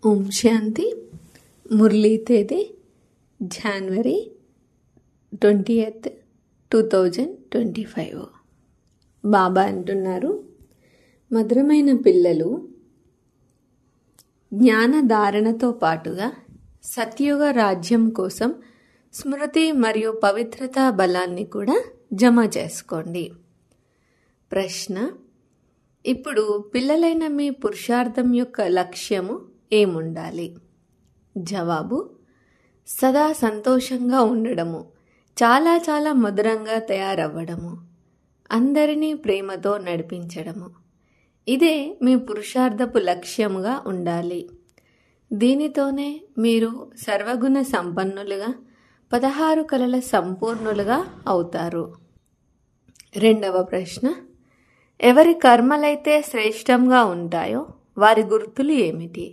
ఓం శాంతి మురళీ తేదీ January twenty eighth two thousand twenty five Baba అంటున్నారు మధురమైన పిల్లలు జ్ఞానధారణతో పాటుగా సత్యుగ రాజ్యం కోసం స్మృతి మరియు పవిత్రతా బలాన్ని కూడా జమ చేసుకోండి ప్రశ్న ఇప్పుడు పిల్లలైన మీ పురుషార్థం యొక్క లక్ష్యము ఏముండాలి జవాబు సదా సంతోషంగా ఉండడము చాలా చాలా మధురంగా తయారవ్వడము అందరినీ ప్రేమతో నడిపించడము ఇదే మీ పురుషార్థపు లక్ష్యముగా ఉండాలి దీనితోనే మీరు సర్వగుణ సంపన్నులుగా పదహారు కలల సంపూర్ణులుగా అవుతారు రెండవ ప్రశ్న ఎవరి కర్మలైతే శ్రేష్టంగా ఉంటాయో వారి గుర్తులు ఏమిటి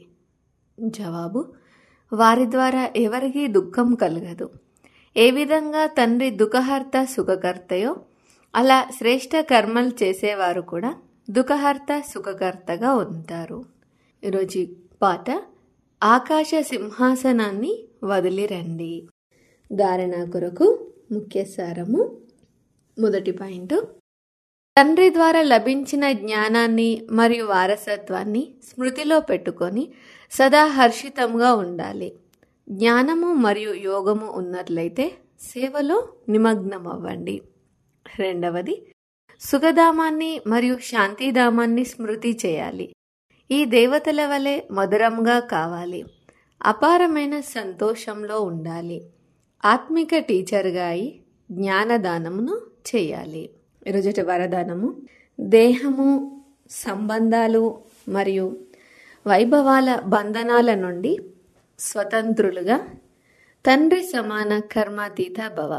జవాబు వారి ద్వారా ఎవరికీ దుఃఖం కలగదు ఏ విధంగా తండ్రి దుఃఖహర్త సుఖకర్తయో అలా శ్రేష్ట కర్మలు చేసేవారు కూడా దుఃఖహర్త సుఖకర్తగా ఉంటారు ఈరోజు పాట ఆకాశ సింహాసనాన్ని వదిలిరండి ధారణ కొరకు ముఖ్య సారము మొదటి పాయింట్ తండ్రి ద్వారా లభించిన జ్ఞానాన్ని మరియు వారసత్వాన్ని స్మృతిలో పెట్టుకొని సదా హర్షితంగా ఉండాలి జ్ఞానము మరియు యోగము ఉన్నట్లయితే సేవలో నిమగ్నం అవ్వండి రెండవది సుఖధామాన్ని మరియు శాంతిధామాన్ని స్మృతి చేయాలి ఈ దేవతల వలె మధురంగా కావాలి అపారమైన సంతోషంలో ఉండాలి ఆత్మిక టీచర్గా అయి జ్ఞానదానమును చేయాలి ఈరోజుటి వరదానము దేహము సంబంధాలు మరియు వైభవాల బంధనాల నుండి స్వతంత్రులుగా తండ్రి సమాన కర్మాతీత భవ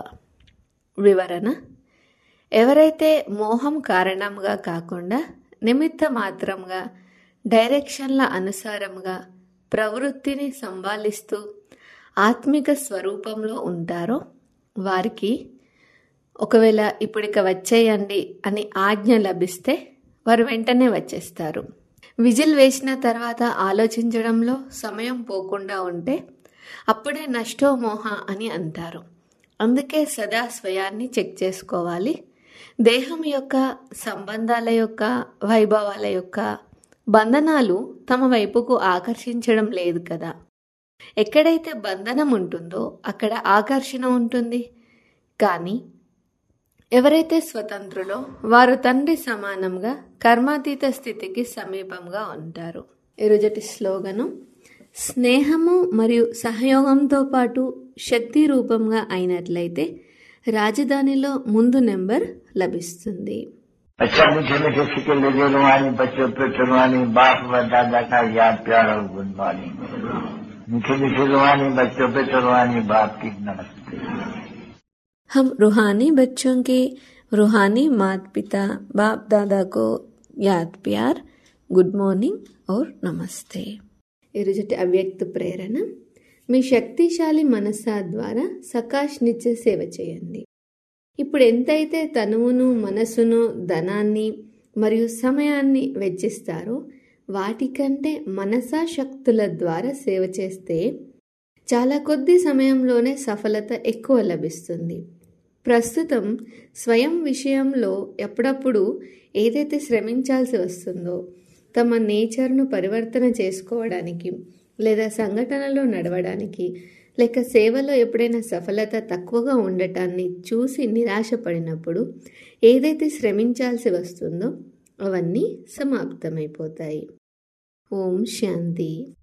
వివరణ ఎవరైతే మోహం కారణంగా కాకుండా నిమిత్త మాత్రంగా డైరెక్షన్ల అనుసారంగా ప్రవృత్తిని సంభాలిస్తూ ఆత్మిక స్వరూపంలో ఉంటారో వారికి ఒకవేళ ఇప్పుడిక వచ్చేయండి అని ఆజ్ఞ లభిస్తే వారు వెంటనే వచ్చేస్తారు విజిల్ వేసిన తర్వాత ఆలోచించడంలో సమయం పోకుండా ఉంటే అప్పుడే నష్టో మోహ అని అంటారు అందుకే సదా స్వయాన్ని చెక్ చేసుకోవాలి దేహం యొక్క సంబంధాల యొక్క వైభవాల యొక్క బంధనాలు తమ వైపుకు ఆకర్షించడం లేదు కదా ఎక్కడైతే బంధనం ఉంటుందో అక్కడ ఆకర్షణ ఉంటుంది కానీ ఎవరైతే స్వతంత్రులో వారు తండ్రి సమానంగా కర్మాతీత స్థితికి సమీపంగా ఉంటారు ఈరోజటి స్లోగను స్నేహము మరియు సహయోగంతో పాటు శక్తి రూపంగా అయినట్లయితే రాజధానిలో ముందు నెంబర్ లభిస్తుంది अच्छा मीठे मीठे सिक्के लगे रुहानी बच्चों पे चुनवानी बाप व दादा का याद प्यार और गुणवानी मीठे मीठे रुहानी बच्चों पे चुनवानी बाप की नमस्ते हम रूहानी बच्चों के रूहानी माता पिता बाप दादा को याद प्यार గుడ్ మార్నింగ్ और నమస్తే ఈరోజుటి అవ్యక్త ప్రేరణ మీ శక్తిశాలి మనసా ద్వారా సకాష్ నిత్య సేవ చేయండి ఇప్పుడు ఎంతైతే తనువును మనసును ధనాన్ని మరియు సమయాన్ని వెచ్చిస్తారో వాటికంటే మనసా శక్తుల ద్వారా సేవ చేస్తే చాలా కొద్ది సమయంలోనే సఫలత ఎక్కువ లభిస్తుంది ప్రస్తుతం స్వయం విషయంలో ఎప్పుడప్పుడు ఏదైతే శ్రమించాల్సి వస్తుందో తమ నేచర్ను పరివర్తన చేసుకోవడానికి లేదా సంఘటనలో నడవడానికి లేక సేవలో ఎప్పుడైనా సఫలత తక్కువగా ఉండటాన్ని చూసి నిరాశపడినప్పుడు ఏదైతే శ్రమించాల్సి వస్తుందో అవన్నీ సమాప్తమైపోతాయి ఓం శాంతి